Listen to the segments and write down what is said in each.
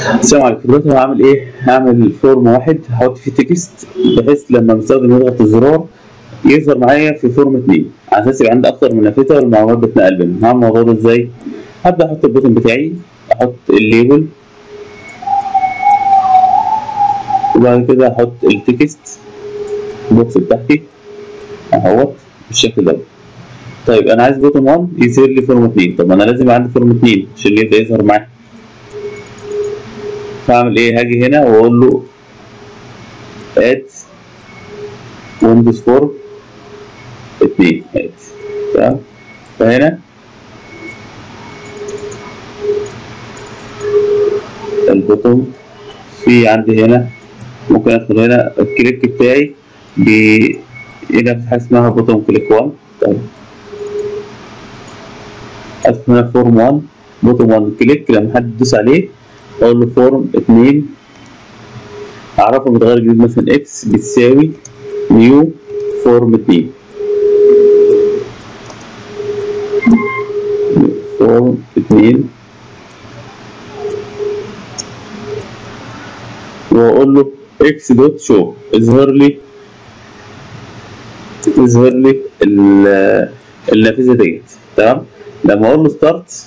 السلام عليكم دلوقتي هعمل ايه؟ هعمل فورم واحد هحط فيه تكست بحيث لما المستخدم يضغط الزرار يظهر معايا في فورم اتنين على اساس يبقى عندي اكتر من نافذه والمعلومات بتنقل بينهم هعمل الموضوع ده ازاي؟ هبدا احط البوتن بتاعي احط الليبل وبعد كده احط التكست بوكس بتاعتي اهوت بالشكل ده طيب انا عايز بوتن 1 يظهر لي فورم 2 طب انا لازم يبقى عندي فورم 2 عشان يبدا يظهر معايا فاعمل ايه هاجي هنا واقول له اد ويندوز فورم 2 اد تمام فهنا البوتن في عندي هنا ممكن ادخل هنا الكليك بتاعي ب هنا في حاجه اسمها بوتن كليك 1 طيب ادخل هنا فورم 1 بوتن 1 كليك لما حد يدوس عليه اقول له فورم 2 اعرفه متغير جديد مثلا اكس بتساوي نيو فورم 2 فورم 2 واقول له اكس دوت شو اظهر لي اظهر لي النافذه ديت تمام لما اقول له ستارت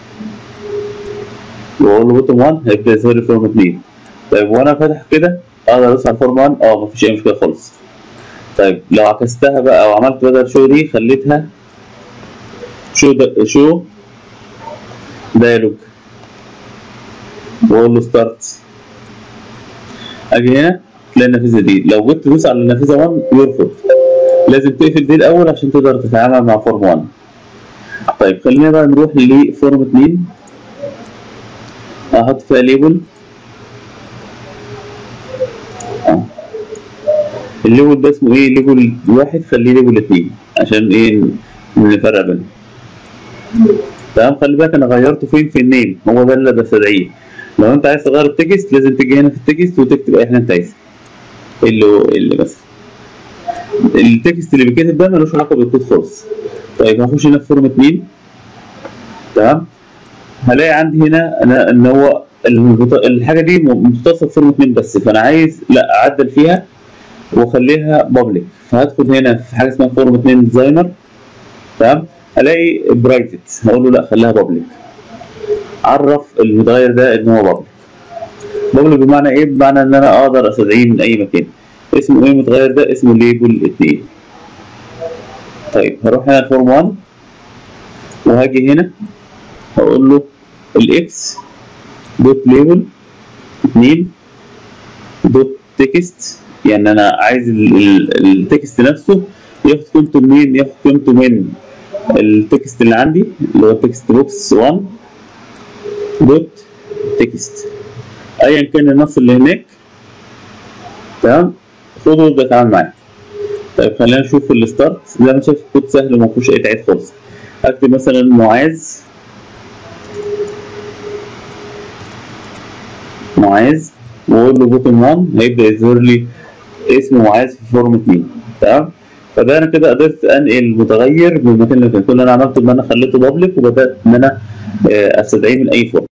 واقول له بوتوم 1 هيبدا يظهر لي فورم 2 طيب وانا فاتح كده اقدر ادوس على فورم 1 اه مفيش اي مشكله خالص طيب لو عكستها بقى او عملت بدل شو دي خليتها شو ده شو دايلوج واقول له ستارت اجي هنا تلاقي النافذه دي لو جيت تدوس على النافذه 1 يرفض لازم تقفل دي الاول عشان تقدر تتعامل مع فورم 1 طيب خلينا بقى نروح لفورم 2 احط فيها ليبل اه الليبل ده اسمه ايه ليبل واحد خليه ليبل اتنين عشان ايه نفرق بينهم تمام خلي بالك انا غيرته فين في النيم هو ده اللي بستدعيه لو انت عايز تغير التكست لازم تيجي هنا في التكست وتكتب اي حاجه انت عايزها اللي اللي بس التكست اللي بيتكتب ده ملوش علاقه بالكود خالص طيب هخش هنا في فورم 2 تمام هلاقي عندي هنا انا ان هو الحاجه دي مختصه بفورم 2 بس فانا عايز لا اعدل فيها واخليها بابليك فهدخل هنا في حاجه اسمها فورم 2 ديزاينر تمام الاقي برايفت هقول له لا خليها بابليك عرف المتغير ده ان هو بابليك بابليك بمعنى ايه بمعنى ان انا اقدر استدعيه من اي مكان اسمه ايه المتغير ده اسمه ليبل 2 طيب هروح هنا الفورم 1 وهاجي هنا هقول له الاكس دوت ليبل 2 دوت تكست يعني انا عايز التكست نفسه ياخد قيمته منين ياخد قيمته من التكست اللي عندي اللي هو التكست بوكس 1 دوت تكست ايا كان النص اللي هناك تمام خده وابدا اتعامل معاه طيب خلينا نشوف الستارت زي ما شايف الكود سهل وما فيهوش اي تعقيد خالص اكتب مثلا معاذ معاذ واقول له بوتن 1 هيبدا يظهر لي اسم معاذ في فورم 2 تمام فده انا كده قدرت انقل متغير من المكان اللي كان كل اللي انا عملته ان انا خليته بابليك وبدات ان انا استدعيه من اي فورم